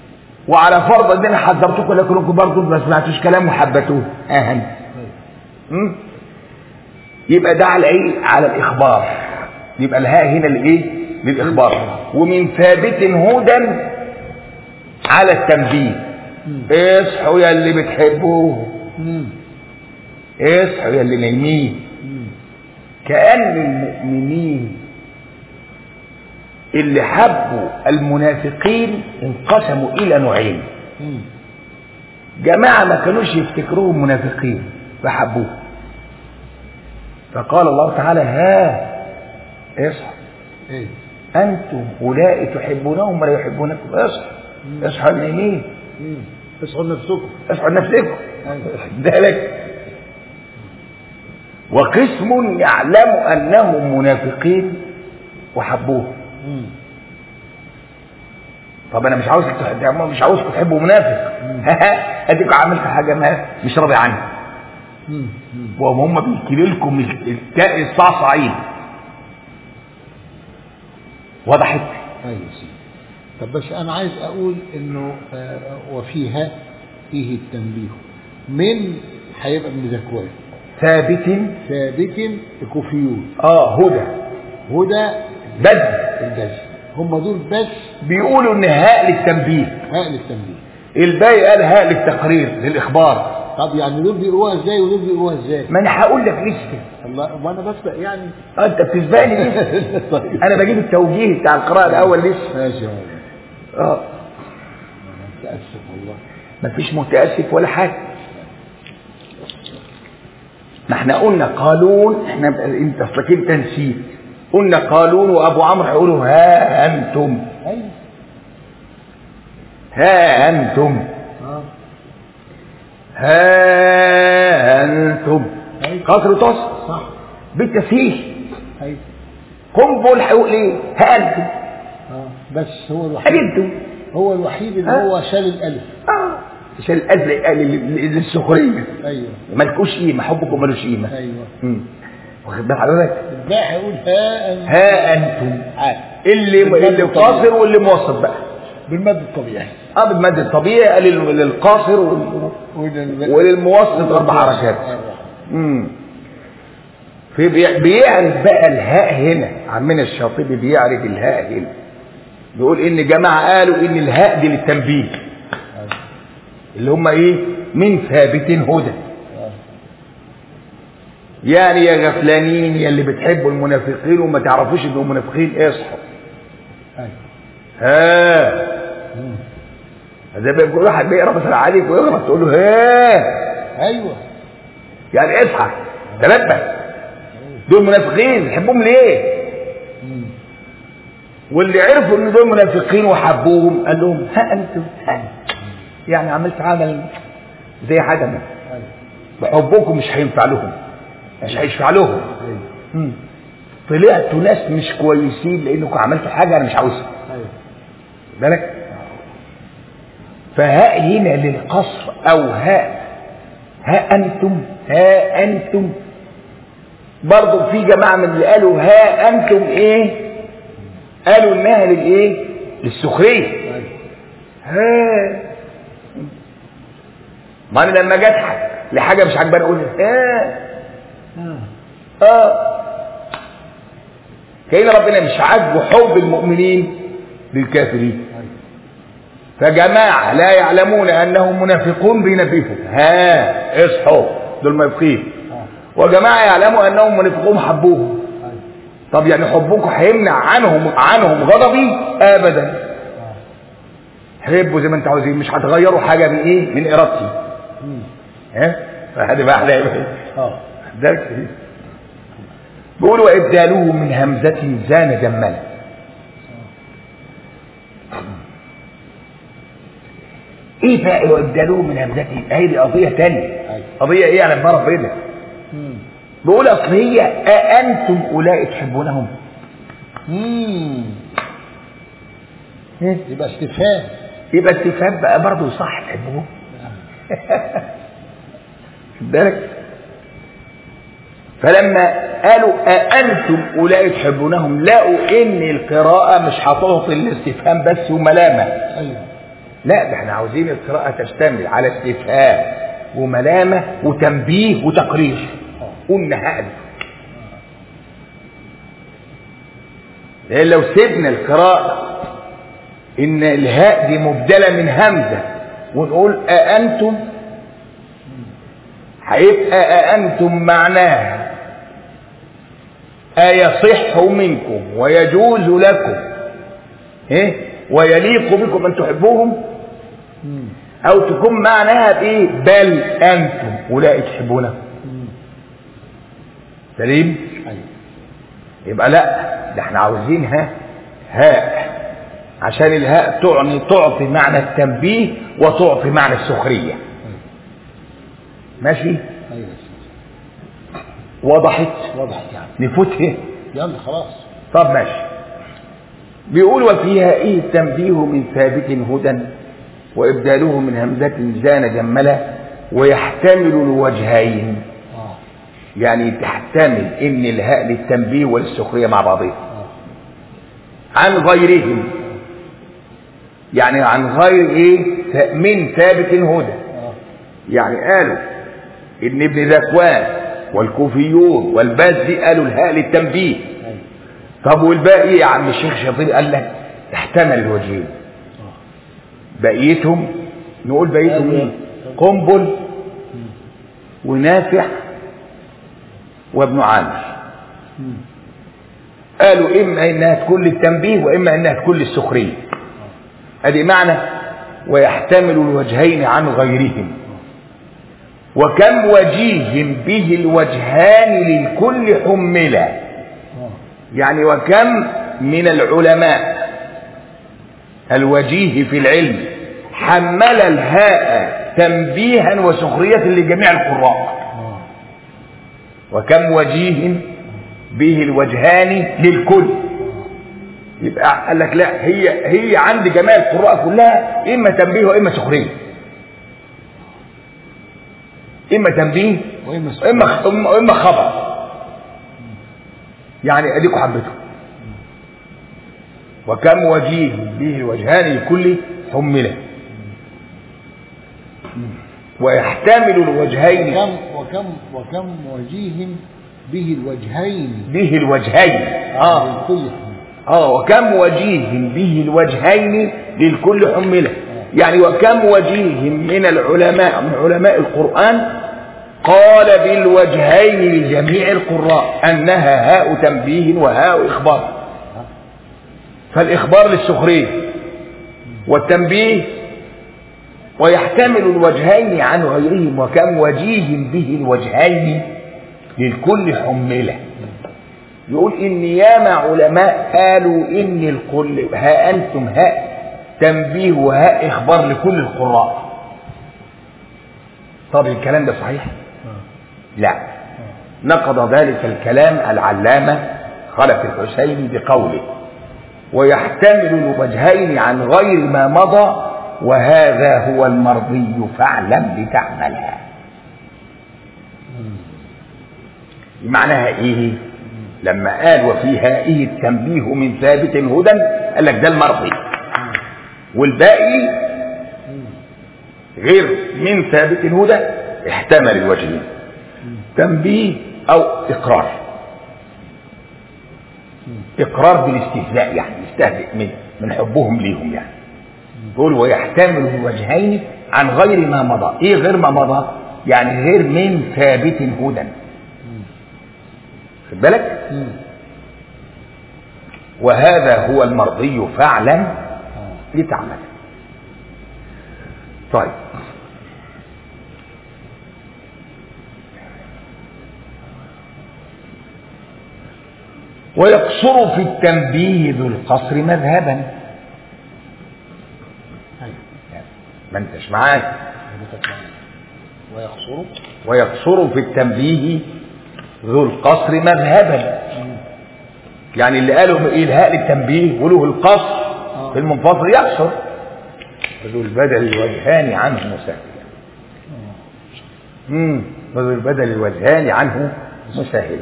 A: وعلى فرض ان انا حذرتكم لكنكم برضه ما سمعتوش كلام وحبتوه اهن
B: ايوه
A: م? يبقى ده على ايه على الاخبار يبقى الهاء هنا لايه للاخبار ومن ثابت هدى على التنبيه
B: مم.
A: اصحوا يا اللي بتحبوه
B: مم.
A: اصحوا يا اللي نايمين
B: مم.
A: كأن المؤمنين اللي حبوا المنافقين انقسموا إلى نوعين
B: مم.
A: جماعة ما كانوش يفتكروهم منافقين فحبوه فقال الله تعالى ها اصحوا
B: ايه
A: أنتم أولئك تحبونهم ولا يحبونكم اصحوا اصحوا النايمين
B: مم. اصحوا نفسكم
A: اصحوا لنفسكم
B: أيوة.
A: ذلك وقسم يعلم أنهم منافقين وحبوه
B: مم.
A: طب انا مش عاوزك تح- مش عاوزكم تحبوا منافق اديكوا عملت حاجه ما مش راضي عنها
B: مم. مم.
A: وهم بيكيلوا لكم الكاء الصعصعين وضحت
B: ايوه سيدي طب بس انا عايز اقول انه آه، وفيها فيه التنبيه من هيبقى من ذكوان
A: ثابت
B: ثابت كوفيون
A: اه هدى
B: هدى
A: بدر
B: البز هم دول بس
A: بيقولوا ان هاء للتنبيه
B: هاء للتنبيه
A: الباقي قال هاء للتقرير للاخبار
B: طب يعني دول بيقروها ازاي ودول بيقروها ازاي
A: ما انا هقول لك لسه
B: الله وانا بسبق يعني
A: آه، انت بتسبقني لسه
B: طيب
A: انا بجيب التوجيه بتاع القراءه الاول لسه
B: ماشي يا ولد.
A: اه
B: انا متاسف والله
A: مفيش متاسف ولا حاجه ما احنا قلنا قالون احنا انت اصلك انت نسيت قلنا قالون وابو عمرو هيقولوا ها انتم
B: ايوه
A: ها انتم
B: اه
A: ها انتم
B: أيوة.
A: قصر تصل
B: صح
A: بالتسهيل
B: ايوه
A: قنبل هيقول ايه ها انتم
B: اه بس هو الوحيد
A: انتم
B: هو الوحيد اللي
A: آه.
B: هو شال الالف
A: اه عشان الأزرق قال لل- للسخريه
B: ايوه
A: مالكوش قيمه حبكم ملوش قيمه
B: ايوه
A: مم. واخد بال حضرتك
B: الباقي هيقول ها أنت.
A: ها انتم
B: عاد.
A: اللي
B: بالمد
A: اللي
B: الطبيعي.
A: قاصر واللي موسط بقى
B: بالمد الطبيعي
A: اه بالمد الطبيعي قال لل- للقاصر وال-
B: ولل-
A: وللموسط اربع حركات
B: أربعة.
A: امم في بي- بيعرف بقى الهاء هنا عمنا الشاطبي بيعرف الهاء هنا بيقول ان جماعه قالوا ان الهاء دي للتنبيه
B: أيوة.
A: اللي هم ايه من ثابت هدى
B: آه.
A: يعني يا غفلانين يا اللي بتحبوا المنافقين وما تعرفوش انهم منافقين اصحوا
B: أيوة.
A: ها
B: مم.
A: زي ما يقول واحد بيقرا مثلا عليك ويغلط تقول له ها
B: ايوه
A: يعني اصحى تنبه دول منافقين تحبهم ليه؟
B: مم.
A: واللي عرفوا ان دول منافقين وحبوهم قال لهم ها انتم ها. يعني عملت عمل زي حدمه
B: ايوه
A: حبكم مش هينفع لهم مش هيشفع لهم
B: ايوه
A: مم. طلعتوا ناس مش كويسين لانكم عملتوا حاجه انا مش عاوزها
B: ايوه
A: بالك فهاء هنا للقصر او هاء ها انتم ها انتم برضو في جماعه من اللي قالوا ها انتم ايه قالوا انها للايه للسخريه
B: ايوه
A: ها ما انا لما اجي اضحك لحاجه مش عاجباني اقول ها
B: آه.
A: اه كأن ربنا مش عاجبه حب المؤمنين للكافرين
B: ايوه
A: فجماعة لا يعلمون أنهم منافقون بينبههم ها اصحوا دول منافقين
B: آه.
A: وجماعة يعلموا أنهم منافقون حبوهم
B: ايوه
A: طب يعني حبكم هيمنع عنهم عنهم غضبي أبدا
B: آه.
A: حبوا زي ما انتوا عاوزين مش هتغيروا حاجة من إيه من إرادتي
B: مم.
A: ها فهذه بقى أحلى إيه؟
B: اه
A: ده كده. بيقولوا وإبداله من همزة زان جملا ايه بقى وابدلوه من همزة هي دي قضية تانية
B: أيوة.
A: قضية ايه على المرة بينا
B: مم.
A: بيقول اصل هي أأنتم أولئك تحبونهم
B: مم. يبقى استفهام
A: يبقى استفهام بقى برضه صح تحبوهم خد بالك فلما قالوا أأنتم أولئك تحبونهم لقوا إن القراءة مش هتعطي الاستفهام بس وملامة
B: ايوه
A: لا ده احنا عاوزين القراءة تشتمل على استفهام وملامة وتنبيه وتقرير قلنا هألف لأن لو سيبنا القراءة إن الهاء دي مبدلة من همزة ونقول أأنتم هيبقى أأنتم معناها أيصح منكم ويجوز لكم إيه ويليق بكم أن تحبوهم
B: مم.
A: أو تكون معناها بإيه بل أنتم أولئك تحبونهم
B: مم.
A: سليم
B: أيوة.
A: يبقى لا ده احنا عاوزينها هاء عشان الهاء تعني تعطي معنى التنبيه وتعطي معنى السخرية ماشي
B: أيوة
A: وضحت
B: وضحت يعني
A: نفوتها
B: يلا خلاص
A: طب ماشي بيقول وفيها ايه التنبيه من ثابت هدى وابداله من همزة زان جملة ويحتمل الوجهين
B: اه
A: يعني تحتمل ان الهاء للتنبيه وللسخرية مع بعضها
B: اه
A: عن غيرهم يعني عن غير ايه من ثابت هدى
B: اه
A: يعني قالوا ان ابن ذكوان والكوفيون والبازي قالوا الهاء للتنبيه
B: أيوة.
A: طب والباقي يا عم الشيخ شاطر قال لك احتمل الوجهين
B: اه
A: بقيتهم نقول بقيتهم
B: أيوة.
A: ايه قنبل ونافع وابن عامر
B: مم.
A: قالوا اما انها تكون للتنبيه واما انها تكون للسخريه ادي معنى ويحتمل الوجهين عن غيرهم وكم وجيه به الوجهان للكل حملا
B: اه
A: يعني وكم من العلماء الوجيه في العلم حمل الهاء تنبيها وسخرية لجميع القراء
B: اه
A: وكم وجيه به الوجهان للكل يبقى قال لك لا هي هي عند جميع القراء كلها اما تنبيه واما سخريه اما تنبيه
B: وإما
A: اما اما إما خبر يعني اديكوا حبته وكم وجيه به الوجهان لكل حمله ويحتمل الوجهين
B: وكم وكم وكم وجيه به الوجهين
A: به الوجهين اه
B: كل
A: اه وكم وجيه به الوجهين للكل حمله يعني وكم وجيه من العلماء من علماء القرآن قال بالوجهين لجميع القراء أنها هاء تنبيه وهاء إخبار فالإخبار للسخرية والتنبيه ويحتمل الوجهين عن غيرهم وكم وجيه به الوجهين للكل حمله يقول إن ياما علماء قالوا إن الكل ها أنتم هاء تنبيه وهاء إخبار لكل القراء طب الكلام ده صحيح؟ لا نقض ذلك الكلام العلامة خلف الحسين بقوله ويحتمل الوجهين عن غير ما مضى وهذا هو المرضي فاعلم لتعملها معناها ايه لما قال وفيها ايه التنبيه من ثابت هدى قال لك ده المرضي والباقي غير من ثابت هدى احتمل الوجهين تنبيه او اقرار اقرار بالاستهزاء يعني يستهزئ من من حبهم ليهم يعني يقول ويحتمل الوجهين عن غير ما مضى ايه غير ما مضى يعني غير من ثابت هدى خد بالك
B: مم.
A: وهذا هو المرضي فعلا
B: اه
A: لتعمل طيب ويقصر في التنبيه ذو القصر مذهبا
B: ايوه
A: ما انتش معاك
B: حضرتك معايا. ويقصر
A: ويقصر في التنبيه ذو القصر مذهبا يعني اللي قالوا الهاء للتنبيه وله القصر في المنفصل يقصر ذو البدل الوجهان عنه مسهلا امم وذو البدل الوجهان عنه مسهلا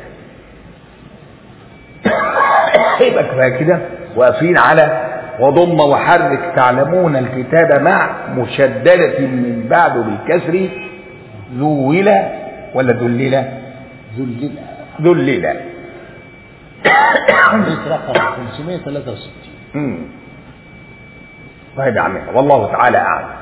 A: يبقى كفايه كده واقفين على وضم وحرك تعلمون الكتاب مع مشددة من بعد بالكسر ذول ولا دلل
B: ذلل
A: ذلل
B: بيت رقم 563
A: مم. طيب يا عمنا والله تعالى أعلم